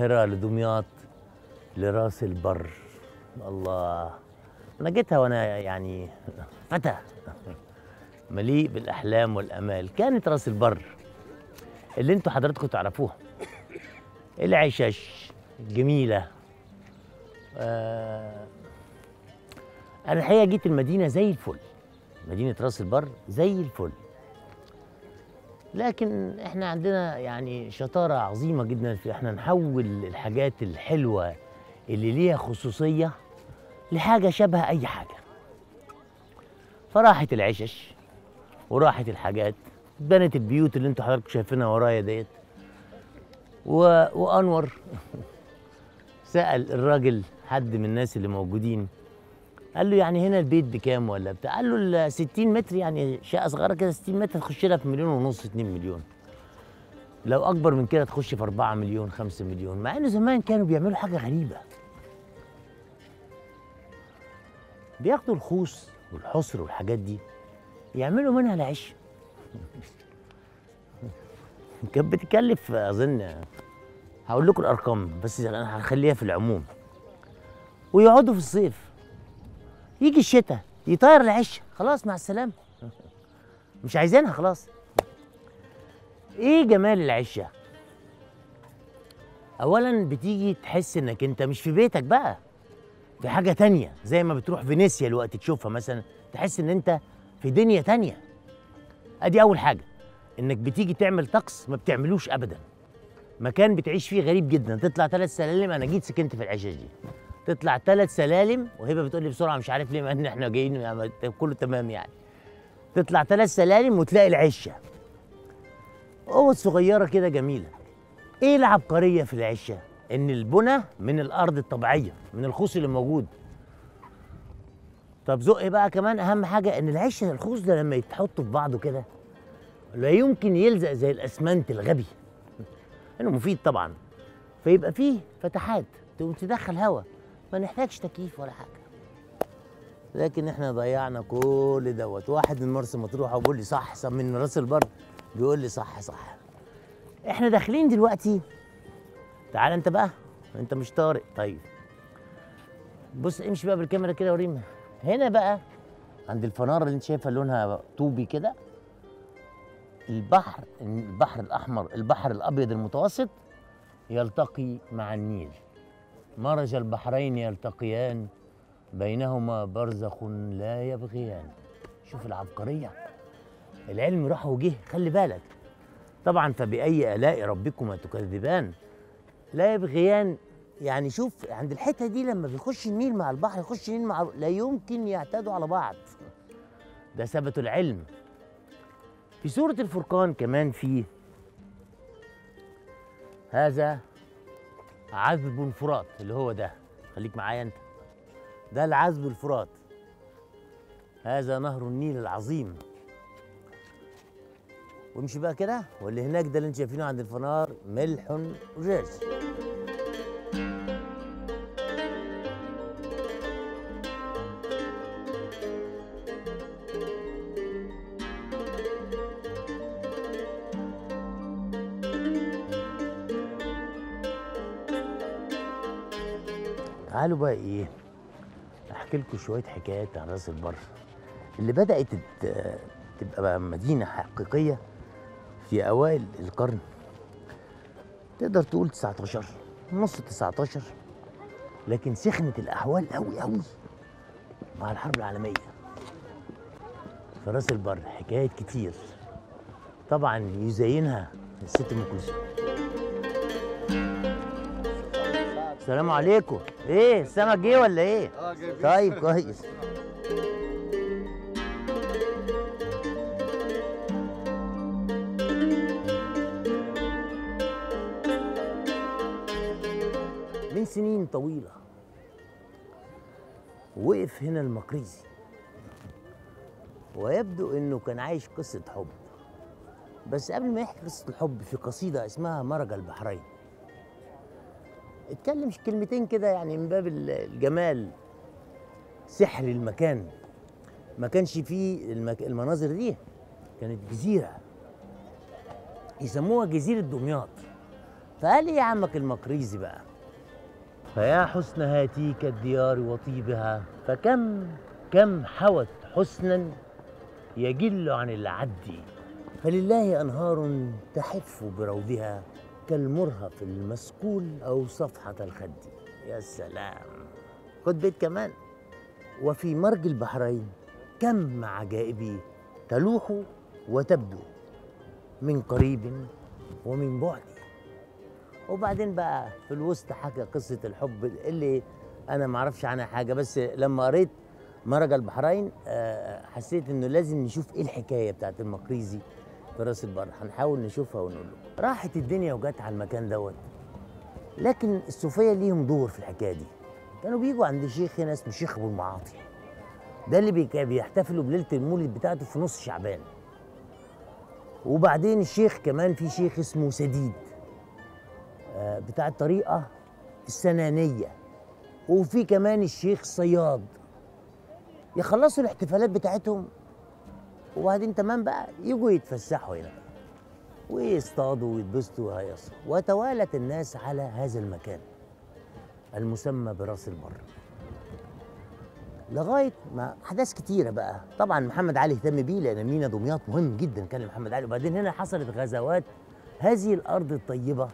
القاهرة لدمياط لراس البر الله أنا جيتها وأنا يعني فتى مليء بالأحلام والأمال كانت راس البر اللي انتوا حضراتكم تعرفوها العشش الجميلة آه أنا الحقيقة جيت المدينة زي الفل مدينة راس البر زي الفل لكن احنا عندنا يعني شطارة عظيمة جدا في احنا نحول الحاجات الحلوة اللي ليها خصوصية لحاجة شبه أي حاجة فراحت العشش وراحت الحاجات بنت البيوت اللي انتوا حضراتكم شايفينها ورايا ديت و... وانور سال الراجل حد من الناس اللي موجودين قال له يعني هنا البيت بكام ولا بتاع قال له ال 60 متر يعني شقه صغيره كده 60 متر تخش لها في مليون ونص 2 مليون لو اكبر من كده تخش في 4 مليون 5 مليون مع انه زمان كانوا بيعملوا حاجه غريبه بياخدوا الخوص والحصر والحاجات دي يعملوا منها العش كانت بتكلف اظن هقول لكم الارقام بس انا هخليها في العموم ويقعدوا في الصيف يجي الشتاء يطير العش خلاص مع السلامه مش عايزينها خلاص ايه جمال العشه اولا بتيجي تحس انك انت مش في بيتك بقى في حاجه تانية زي ما بتروح فينيسيا الوقت تشوفها مثلا تحس ان انت في دنيا تانية ادي اول حاجه انك بتيجي تعمل طقس ما بتعملوش ابدا مكان بتعيش فيه غريب جدا تطلع ثلاث سلالم انا جيت سكنت في العشاش دي تطلع ثلاث سلالم وهبه بتقول لي بسرعه مش عارف ليه مع ان احنا جايين يعني كله تمام يعني تطلع ثلاث سلالم وتلاقي العشه اوض صغيره كده جميله ايه العبقريه في العشه ان البنى من الارض الطبيعيه من الخوص اللي موجود طب زق بقى كمان اهم حاجه ان العشه الخوص ده لما يتحط في بعضه كده لا يمكن يلزق زي الاسمنت الغبي انه مفيد طبعا فيبقى فيه فتحات تقوم تدخل هواء ما نحتاجش تكييف ولا حاجه لكن احنا ضيعنا كل دوت واحد من مرسى مطروح وبيقول لي صح صح من راس البر بيقول لي صح صح احنا داخلين دلوقتي تعال انت بقى انت مش طارق طيب بص امشي بقى بالكاميرا كده ورينا هنا بقى عند الفناره اللي انت شايفها لونها طوبي كده البحر البحر الاحمر البحر الابيض المتوسط يلتقي مع النيل مرج البحرين يلتقيان بينهما برزخ لا يبغيان شوف العبقريه العلم راح وجه خلي بالك طبعا فبأي آلاء ربكما تكذبان لا يبغيان يعني شوف عند الحته دي لما بيخش النيل مع البحر يخش النيل مع لا يمكن يعتادوا على بعض ده ثبت العلم في سورة الفرقان كمان في هذا عذب فرات اللي هو ده خليك معايا انت ده العذب الفرات هذا نهر النيل العظيم وامشي بقى كده واللي هناك ده اللي انت شايفينه عند الفنار ملح وجاج تعالوا بقى ايه احكي لكم شويه حكايات عن راس البر اللي بدات تت- تبقى بقى مدينه حقيقيه في اوائل القرن تقدر تقول 19 نص 19 لكن سخنت الاحوال قوي قوي مع الحرب العالميه في راس البر حكايات كتير طبعا يزينها الست ام كلثوم السلام عليكم ايه السمك جه ولا ايه اه جايبين طيب كويس من سنين طويلة وقف هنا المقريزي ويبدو انه كان عايش قصة حب بس قبل ما يحكي قصة الحب في قصيدة اسمها مرج البحرين اتكلم كلمتين كده يعني من باب ال- الجمال سحر المكان ما كانش فيه المك... المناظر دي كانت جزيرة يسموها جزيرة دمياط فقال ايه يا عمك المقريزي بقى فيا حسن هاتيك الديار وطيبها فكم كم حوت حسنا يجل عن العد فلله أنهار تحف بروضها كالمرهف المسكول أو صفحة الخد يا سلام خد بيت كمان وفي مرج البحرين كم عجائب تلوح وتبدو من قريب ومن بعد وبعدين بقى في الوسط حكى قصة الحب اللي أنا ما أعرفش عنها حاجة بس لما قريت مرج البحرين آه، حسيت إنه لازم نشوف إيه الحكاية بتاعت المقريزي في راس البر هنحاول نشوفها ونقول له راحت الدنيا وجت على المكان دوت لكن الصوفية ليهم دور في الحكاية دي كانوا بيجوا عند شيخ هنا اسمه شيخ أبو المعاطي ده اللي بي- بيحتفلوا بليلة المولد بتاعته في نص شعبان وبعدين الشيخ كمان في شيخ اسمه سديد آه، بتاع الطريقة السنانية وفي كمان الشيخ صياد يخلصوا الاحتفالات بتاعتهم وبعدين تمام بقى يجوا يتفسحوا هنا ويصطادوا ويتبسطوا ويهيصوا وتوالت الناس على هذا المكان المسمى براس البر لغايه ما احداث كتيره بقى طبعا محمد علي اهتم بيه لان مينا دمياط مهم جدا كان لمحمد علي وبعدين هنا حصلت غزوات هذه الارض الطيبه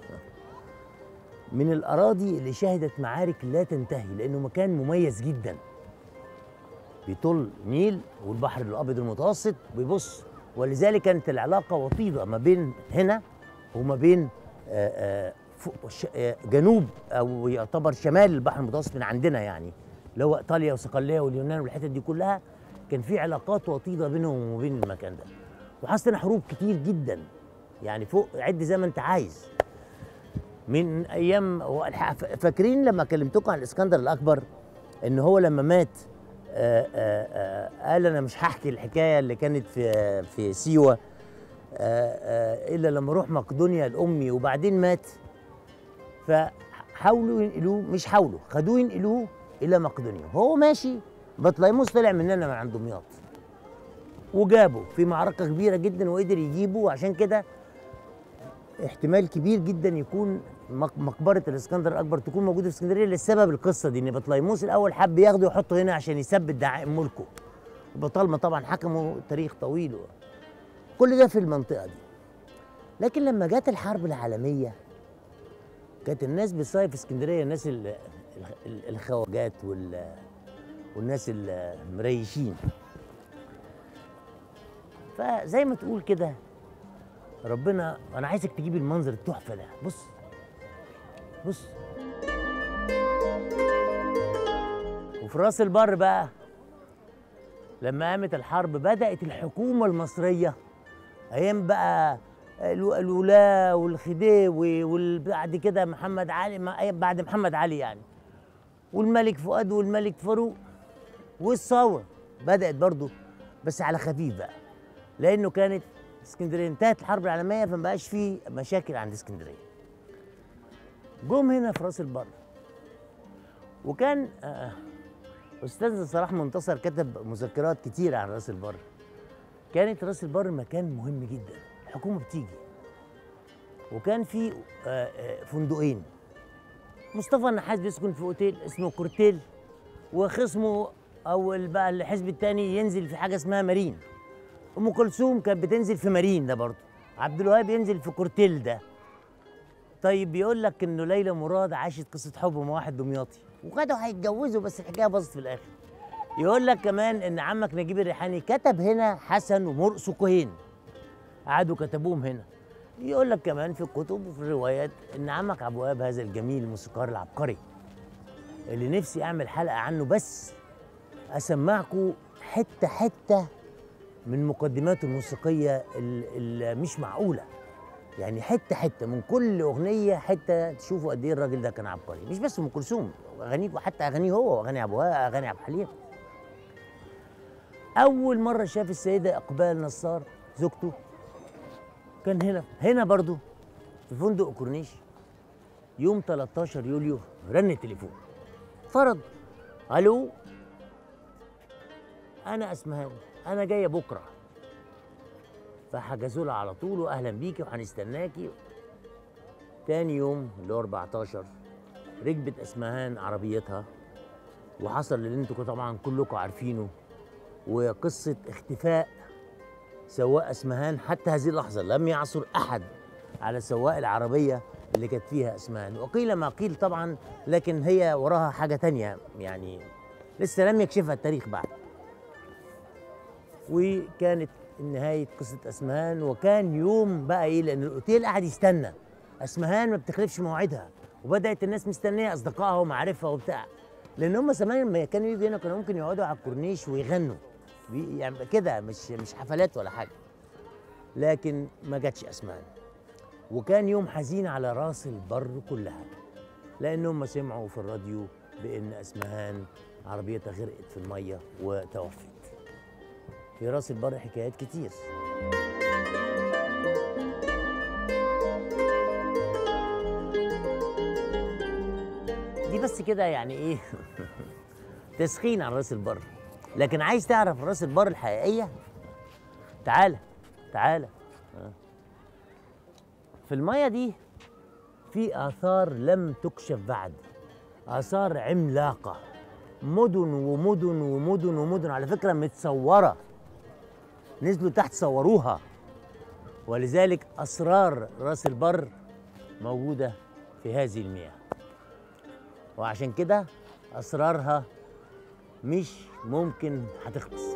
من الاراضي اللي شهدت معارك لا تنتهي لانه مكان مميز جدا بيطل نيل والبحر الابيض المتوسط بيبص ولذلك كانت العلاقه وطيده ما بين هنا وما بين آه، آه، فوق- ش- آه، جنوب او يعتبر شمال البحر المتوسط من عندنا يعني اللي هو ايطاليا وصقليه واليونان والحتت دي كلها كان في علاقات وطيده بينهم وبين المكان ده وحصلت هنا حروب كتير جدا يعني فوق عد زي ما انت عايز من ايام هو الح- ف- فاكرين لما كلمتكم عن الاسكندر الاكبر ان هو لما مات آآ آآ قال انا مش هحكي الحكايه اللي كانت في في سيوه آآ آآ الا لما اروح مقدونيا لامي وبعدين مات فحاولوا ينقلوه مش حاولوا خدوه ينقلوه الى مقدونيا وهو ماشي بطليموس طلع مننا من عند دمياط وجابه في معركه كبيره جدا وقدر يجيبه عشان كده احتمال كبير جدا يكون مق- مقبره الاسكندر الاكبر تكون موجوده في اسكندريه لسبب القصه دي ان بطليموس الاول حب ياخده يحطه هنا عشان يثبت دعائم ملكه وبطالما طبعا حكموا تاريخ طويل كل ده في المنطقه دي لكن لما جت الحرب العالميه كانت الناس بتصيف في اسكندريه الناس ال- ال- الخواجات وال والناس المريشين فزي ما تقول كده ربنا انا عايزك تجيب المنظر التحفه ده بص بص وفي راس البر بقى لما قامت الحرب بدات الحكومه المصريه ايام بقى الو- الولاة والخديوي وبعد كده محمد علي ما- أيام بعد محمد علي يعني والملك فؤاد والملك فاروق والثوره بدات برضو بس على خفيف بقى لانه كانت اسكندريه انتهت الحرب العالميه فما بقاش في مشاكل عند اسكندريه جم هنا في راس البر وكان آه، استاذ صلاح منتصر كتب مذكرات كتيره عن راس البر كانت راس البر مكان مهم جدا الحكومه بتيجي وكان في آه، آه، فندقين مصطفى النحاس بيسكن في اوتيل اسمه كورتيل وخصمه او ال- بقى الحزب الثاني ينزل في حاجه اسمها مارين ام كلثوم كانت بتنزل في مارين ده برضه عبد الوهاب ينزل في كورتيل ده طيب بيقول لك انه ليلى مراد عاشت قصه حب مع واحد دمياطي وكانوا هيتجوزوا بس الحكايه باظت في الاخر يقول لك كمان ان عمك نجيب الريحاني كتب هنا حسن ومرقص وكهين قعدوا كتبوهم هنا يقول لك كمان في الكتب وفي الروايات ان عمك عبد الوهاب هذا الجميل الموسيقار العبقري اللي نفسي اعمل حلقه عنه بس اسمعكم حته حته من مقدماته الموسيقيه اللي مش معقوله يعني حته حته من كل اغنيه حته تشوفوا قد ايه الراجل ده كان عبقري مش بس ام كلثوم اغانيه وحتى اغانيه هو واغاني ابو وهاب اغاني عبد الحليم اول مره شاف السيده اقبال نصار زوجته كان هنا هنا برضو في فندق كورنيش يوم 13 يوليو رن التليفون فرض الو انا اسمهان انا جايه بكره فحجزوا لها على طول واهلا بيكي وهنستناكي تاني يوم اللي هو 14 ركبت اسمهان عربيتها وحصل اللي انتوا طبعا كلكم عارفينه وقصه اختفاء سواق اسمهان حتى هذه اللحظه لم يعثر احد على سواق العربيه اللي كانت فيها اسمهان وقيل ما قيل طبعا لكن هي وراها حاجه تانية يعني لسه لم يكشفها التاريخ بعد وكانت نهايه قصه اسمهان وكان يوم بقى ايه لان الاوتيل قاعد يستنى اسمهان ما بتخلفش مواعيدها وبدات الناس مستنيه اصدقائها ومعارفها وبتاع لان هم زمان لما كانوا يجوا هنا كانوا ممكن يقعدوا على الكورنيش ويغنوا بي- يعني كده مش مش حفلات ولا حاجه لكن ما جاتش اسمهان وكان يوم حزين على راس البر كلها لانهم سمعوا في الراديو بان اسمهان عربيتها غرقت في الميه وتوفت في راس البر حكايات كتير دي بس كده يعني ايه تسخين على راس البر لكن عايز تعرف راس البر الحقيقيه تعالى تعالى آه. في الميه دي في اثار لم تكشف بعد اثار عملاقه مدن ومدن ومدن ومدن على فكره متصوره نزلوا تحت صوروها ولذلك اسرار راس البر موجوده في هذه المياه وعشان كده اسرارها مش ممكن هتخلص